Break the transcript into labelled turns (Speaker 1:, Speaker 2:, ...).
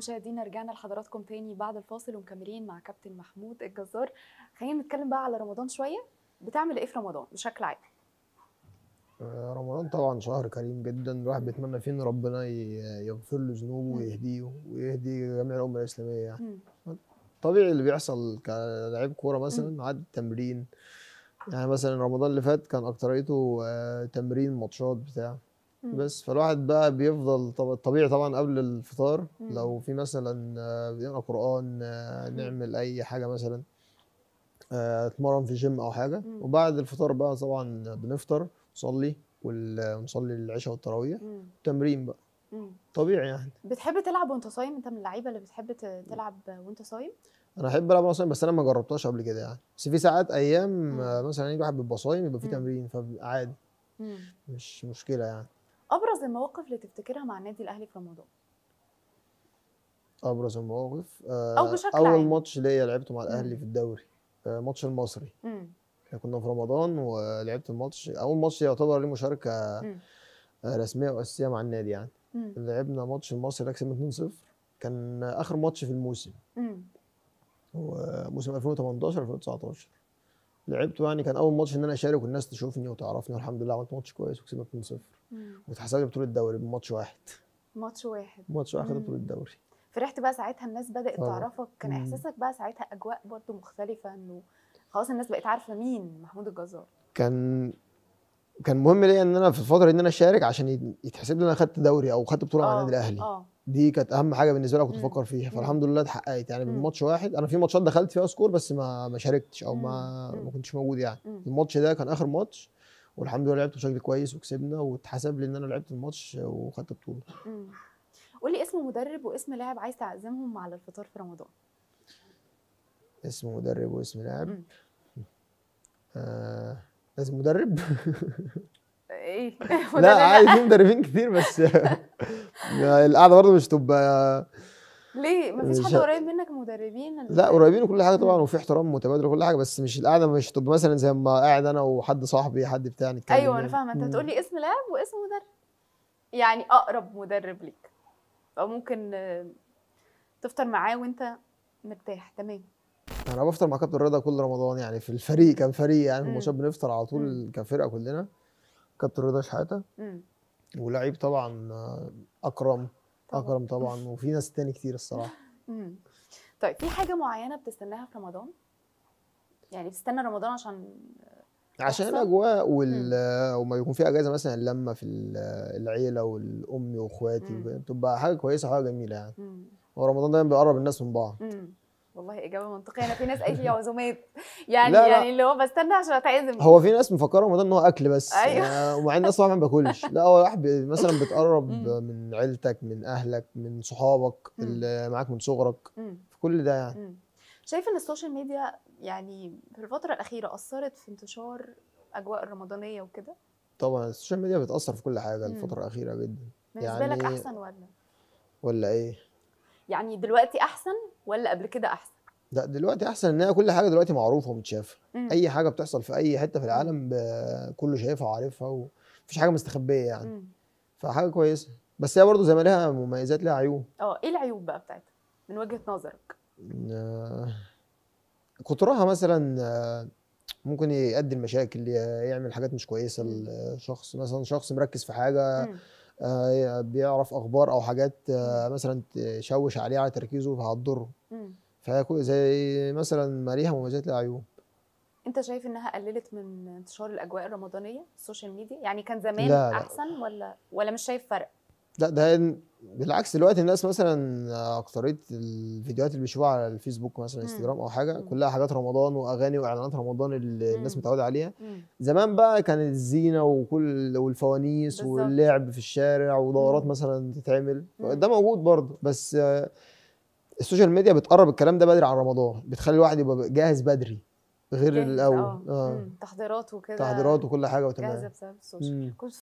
Speaker 1: مشاهدينا رجعنا لحضراتكم تاني بعد الفاصل ومكملين مع كابتن محمود الجزار خلينا نتكلم بقى على رمضان شويه بتعمل ايه في رمضان بشكل عام
Speaker 2: آه، رمضان طبعا شهر كريم جدا الواحد بيتمنى فيه ان ربنا ي- يغفر له ذنوبه
Speaker 1: مم.
Speaker 2: ويهديه ويهدي جميع الامه الاسلاميه يعني
Speaker 1: مم.
Speaker 2: طبيعي اللي بيحصل كلاعب كوره مثلا عاد تمرين يعني مثلا رمضان اللي فات كان اكتريته آه، تمرين ماتشات بتاع
Speaker 1: مم.
Speaker 2: بس فالواحد بقى بيفضل طب- طبيعي طبعا قبل الفطار
Speaker 1: مم.
Speaker 2: لو في مثلا آه، بنقرا قران آه، نعمل اي حاجه مثلا آه، اتمرن في جيم او حاجه
Speaker 1: مم.
Speaker 2: وبعد الفطار بقى طبعا بنفطر نصلي وال- ونصلي العشاء والتراويح
Speaker 1: مم.
Speaker 2: تمرين بقى
Speaker 1: مم.
Speaker 2: طبيعي يعني
Speaker 1: بتحب تلعب وانت صايم انت من اللعيبه اللي بتحب ت- تلعب وانت صايم
Speaker 2: انا احب العب مثلا بس انا ما جربتهاش قبل كده يعني بس في ساعات ايام
Speaker 1: مم.
Speaker 2: آه، مثلا يجي واحد بيبقى صايم يبقى في
Speaker 1: مم.
Speaker 2: تمرين فعادي
Speaker 1: مم.
Speaker 2: مش مشكله يعني
Speaker 1: ابرز المواقف اللي تفتكرها مع النادي الاهلي في رمضان
Speaker 2: ابرز المواقف آه،
Speaker 1: أو بشكل
Speaker 2: اول
Speaker 1: عام.
Speaker 2: ماتش ليا لعبته مع
Speaker 1: مم.
Speaker 2: الاهلي في الدوري آه، ماتش المصري
Speaker 1: مم.
Speaker 2: إحنا كنا في رمضان ولعبت الماتش اول ماتش يعتبر ليه مشاركه
Speaker 1: مم.
Speaker 2: آه، رسميه واساسيه مع النادي يعني
Speaker 1: مم.
Speaker 2: لعبنا ماتش المصري ده كسبنا 2-0 كان اخر ماتش في الموسم
Speaker 1: مم.
Speaker 2: هو موسم 2018 2019 لعبته يعني كان اول ماتش ان انا اشارك والناس تشوفني وتعرفني والحمد لله عملت ماتش كويس وكسبنا 2-0
Speaker 1: مم.
Speaker 2: واتحسب لي بطوله الدوري بماتش واحد
Speaker 1: ماتش واحد
Speaker 2: ماتش واحد
Speaker 1: مم.
Speaker 2: بطوله الدوري
Speaker 1: فرحت بقى ساعتها الناس بدأت
Speaker 2: طبعا.
Speaker 1: تعرفك كان
Speaker 2: مم.
Speaker 1: احساسك بقى ساعتها اجواء برضو مختلفة انه خلاص الناس بقت عارفة مين محمود الجزار
Speaker 2: كان كان مهم ليا ان انا في الفتره دي ان انا اشارك عشان يت- يتحسب لي ان انا خدت دوري او خدت بطوله مع
Speaker 1: آه،
Speaker 2: النادي الاهلي
Speaker 1: اه
Speaker 2: دي كانت اهم حاجه بالنسبه لي كنت
Speaker 1: مم.
Speaker 2: بفكر فيها
Speaker 1: مم.
Speaker 2: فالحمد لله اتحققت يعني
Speaker 1: مم.
Speaker 2: بالماتش واحد انا في ماتشات دخلت فيها سكور بس ما ما شاركتش او ما
Speaker 1: مم.
Speaker 2: ما كنتش موجود يعني
Speaker 1: مم.
Speaker 2: الماتش ده كان اخر ماتش والحمد لله لعبت بشكل كويس وكسبنا واتحسب لي ان انا لعبت الماتش وخدت بطوله
Speaker 1: مم. قولي اسم مدرب واسم لاعب عايز تعزمهم على الفطار في رمضان
Speaker 2: اسم مدرب واسم لاعب
Speaker 1: مم.
Speaker 2: آه لازم مدرب
Speaker 1: ايه
Speaker 2: لا
Speaker 1: مدرب
Speaker 2: عادي في مدربين كتير بس القعده برضه مش تبقى
Speaker 1: ليه مفيش
Speaker 2: مش
Speaker 1: حد
Speaker 2: ه-
Speaker 1: قريب منك مدربين ال-
Speaker 2: لا قريبين وكل حاجه طبعا
Speaker 1: مم.
Speaker 2: وفي احترام متبادل وكل حاجه بس مش القعده مش تبقى مثلا زي ما قاعد انا وحد صاحبي حد بتاع نتكلم
Speaker 1: ايوه انا
Speaker 2: يعني.
Speaker 1: فاهمه انت
Speaker 2: مم.
Speaker 1: بتقولي اسم لاعب واسم مدرب يعني اقرب مدرب ليك او ممكن آه، تفطر معاه وانت مرتاح تمام
Speaker 2: انا بفطر مع كابتن رضا كل رمضان يعني في الفريق كان فريق يعني في
Speaker 1: مم.
Speaker 2: الماتشات بنفطر على طول
Speaker 1: مم.
Speaker 2: كفرقه كلنا كابتن رضا شحاته
Speaker 1: مم.
Speaker 2: ولعيب طبعا آه، اكرم
Speaker 1: طبعا.
Speaker 2: اكرم طبعا وفي ناس تاني كتير الصراحه
Speaker 1: مم. طيب في حاجه معينه بتستناها في رمضان يعني بتستنى رمضان عشان
Speaker 2: عشان
Speaker 1: تحصل؟
Speaker 2: الاجواء وال وما يكون في اجازه مثلا اللمه في ال- العيله والامي واخواتي
Speaker 1: مم.
Speaker 2: وكده، بتبقى حاجه كويسه وحاجه جميله يعني
Speaker 1: مم.
Speaker 2: هو رمضان دايما بيقرب الناس من بعض
Speaker 1: مم. والله اجابه منطقيه انا في ناس قالت لي عزومات يعني
Speaker 2: لا، لا.
Speaker 1: يعني اللي هو بستنى عشان اتعزم
Speaker 2: هو في ناس مفكره رمضان ان هو اكل بس
Speaker 1: أيوة.
Speaker 2: آه، ومع ان الناس طبعا ما باكلش لا هو واحد بي- مثلا بتقرب
Speaker 1: مم.
Speaker 2: من عيلتك من اهلك من صحابك
Speaker 1: مم.
Speaker 2: اللي معاك من صغرك
Speaker 1: مم.
Speaker 2: في كل ده يعني
Speaker 1: مم. شايف ان السوشيال ميديا يعني في الفتره الاخيره اثرت في انتشار اجواء الرمضانيه وكده
Speaker 2: طبعا السوشيال ميديا بتاثر في كل حاجه
Speaker 1: مم.
Speaker 2: الفتره الاخيره جدا
Speaker 1: بالنسبه لك
Speaker 2: يعني-
Speaker 1: احسن ولا
Speaker 2: ولا ايه
Speaker 1: يعني دلوقتي احسن ولا قبل كده احسن
Speaker 2: لا دلوقتي احسن ان هي كل حاجه دلوقتي معروفه ومتشافه
Speaker 1: مم.
Speaker 2: اي حاجه بتحصل في اي حته في العالم ب- كله شايفها وعارفها ومفيش حاجه مستخبيه يعني
Speaker 1: مم.
Speaker 2: فحاجه كويسه بس هي برضه زي ما لها مميزات لها عيوب
Speaker 1: اه ايه العيوب بقى بتاعتها من وجهه نظرك
Speaker 2: آه، كترها مثلا آه، ممكن يؤدي لمشاكل يعمل حاجات مش كويسه
Speaker 1: مم.
Speaker 2: لشخص مثلا شخص مركز في حاجه
Speaker 1: مم.
Speaker 2: آه، بيعرف اخبار او حاجات آه، مثلا تشوش عليه على تركيزه فهتضره
Speaker 1: مم.
Speaker 2: فهي كو- زي مثلا ما ليها مميزات لها عيوب
Speaker 1: انت شايف انها قللت من انتشار الاجواء الرمضانيه السوشيال ميديا يعني كان زمان
Speaker 2: لا، لا.
Speaker 1: احسن ولا ولا مش شايف فرق
Speaker 2: لا ده بالعكس دلوقتي الناس مثلا اكترية الفيديوهات اللي بيشوفوها على الفيسبوك مثلا
Speaker 1: مم.
Speaker 2: انستجرام او حاجه
Speaker 1: مم.
Speaker 2: كلها حاجات رمضان واغاني واعلانات رمضان اللي الناس
Speaker 1: مم.
Speaker 2: متعوده عليها
Speaker 1: مم.
Speaker 2: زمان بقى كانت الزينه وكل والفوانيس
Speaker 1: بالظبط.
Speaker 2: واللعب في الشارع ودورات
Speaker 1: مم.
Speaker 2: مثلا تتعمل
Speaker 1: مم.
Speaker 2: ده موجود برضه بس آه، السوشيال ميديا بتقرب الكلام ده بدري عن رمضان بتخلي الواحد يبقى جاهز بدري غير
Speaker 1: جاهز،
Speaker 2: الاول
Speaker 1: اه
Speaker 2: اه
Speaker 1: مم. تحضيرات وكده
Speaker 2: تحضيرات وكل حاجه
Speaker 1: جاهزه
Speaker 2: وتمام
Speaker 1: بسبب السوشيال
Speaker 2: مم.
Speaker 1: كنت